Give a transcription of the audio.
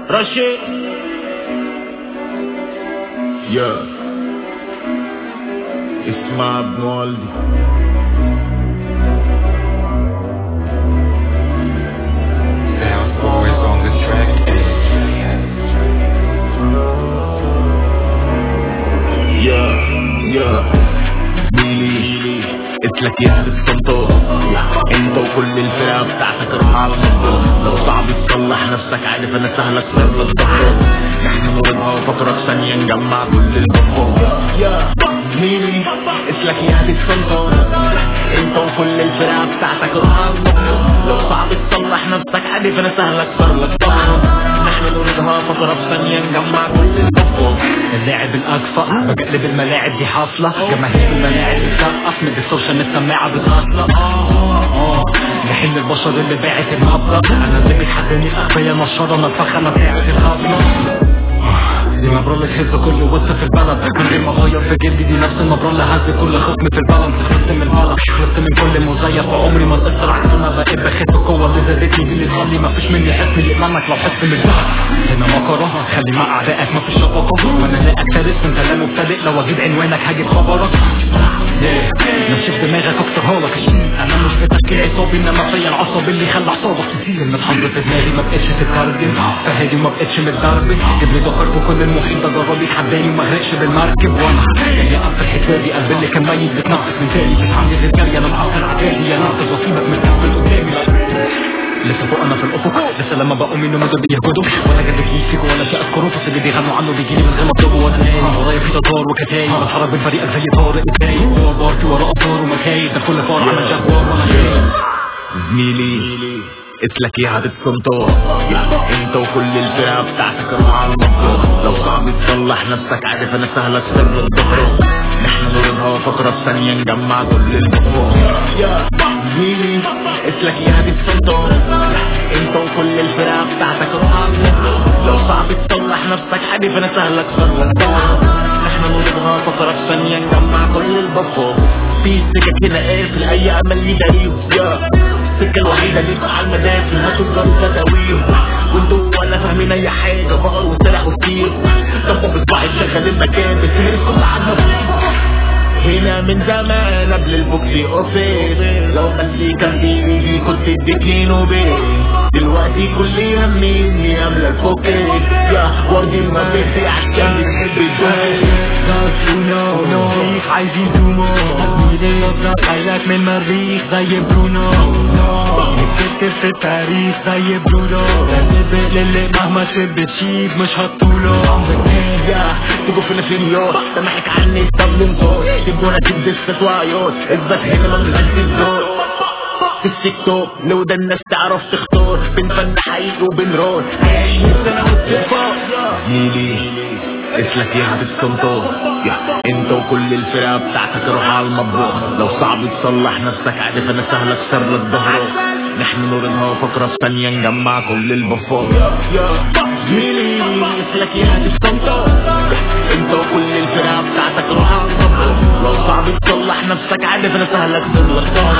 رشيد يا اسمع ابن والدي Sounds boys on the track. يا يا ميلي اسلك يا السلطان انت وكل الفرقة بتاعتك روح على المنطقة لو صعب تصلح نفسك عادي فانا سهل اكسر لك ضهرك نحن نوردها وفكرة في ثانية نجمع كل البطال يا ميلي اسلك يا السلطان انت وكل الفرقة بتاعتك روح على المنطقة لو صعب تصلح نفسك عادي فانا سهل اكسر لك ضهرك نحن نوردها فكرة في ثانية نجمع كل البطال اللاعب الاكفأ بقلب الملاعب دي حاصلة جماهير الملاعب بتسقف من السوشيال السماعة بتغطى اه اه لحين البشر اللي باعت المبدأ انا اللي بيتحداني الاغبياء نشرة انا الفخمة بتاعت الخصمة دي مبرة اللي تهز كل وسط في البلد من غير ما اغير في جلدي دي نفس المبرة اللي هز كل خصم في البلد خلصت من البلد خلصت من كل مزيف وعمري ما تأثر عكس ما بقيت بخف القوة اللي زادتني دي اللي تخلي مفيش مني حس يأمنك لو حس من الزهق هنا مكرها خلي مع اعدائك مفيش شفقة وانا لا اكترث من كلام مبتدئ لو اجيب عنوانك هجيب خبرك نشف دماغك اكترها لك انا مش بتفكير عصابي انما فيا العصب اللي خلى اعصابك كتير متحضر في دماغي ما بقتش تترجم فهادي وما بقتش متدربي جيب لي ظهر في كل المحيط ده جرب يتحداني وما غرقش بالمركب وانا جاي اقفل حسابي قلب اللي كان ميت بتنفس من تاني بتعمل رجالي انا معاصر عتابي انا انقذ واسيبك مستقبل قدامي لسه فوق انا في الافق لسه لما بقوم من دول بيهجدوا ولا جد فيك ولا في الكروفس اللي بيغنوا عنه بيجيلي من غير ما اطلبه وانا نايم ورايا في تتار وكتايب بتحرك بالفريق زي طارق الدايب جوه بار في ورا ابطار ومكايد ده كل فار عمل جبار وانا جاي زميلي اسلك يا هتتصنطر انت وكل الفرقة بتاعتك روح على المنطقة لو صعب تصلح نفسك عارف انا سهل اكسر الظهر نحن نوردها فقرة في ثانية نجمع كل البطال يا زميلي اسلك يا هتتصنطر انت وكل الفرقة بتاعتك روح على المنطقة لو صعب تصلح نفسك عارف انا سهل اكسر الظهر نحن نوردها فقرة في ثانية نجمع كل البطال في سكك هنا قافل اي امل ليه دليل يا السكة الوحيدة اللي على المدافن هاتوا الجارو تداوير وانتوا ولا فاهمين اي حاجة بقر وسرق وكتير طب بصباح شغال المكان بس كل عنا هنا من زمان قبل البوكسي اوفيس لو بس كان بيجي كنت اديتني نوبيل دلوقتي كل همي اني املى الفوكيت يا وردي المبيسي عشان بتحب الدنيا مريخ عايزين زومو تسميلي يضرب حيلك من مريخ زي برونو نكتب في التاريخ زي برونو تنبق للي مهما شب بتشيب مش هتطوله يا تجوا في نفسيات سامحك عني طب انصار تبونا تدس فتوايات اثبت هنا ما بنزلش الزور في السكتوك لو ده الناس تعرف تختار بين فن حقيقي وبين رول عايش سنة واتفاق زميلي اسلك يا بالسلطان يا انت وكل الفرقة بتاعتك روح على المطبخ لو صعب تصلح نفسك عارف انا سهل اكسر لك ظهرك نحن نوردها فقرة في ثانية نجمع كل البفار يا زميلي اسلك يا بالسلطان انت وكل الفرقة بتاعتك روح على المطبخ لو صعب تصلح نفسك عارف انا سهل اكسر لك ظهرك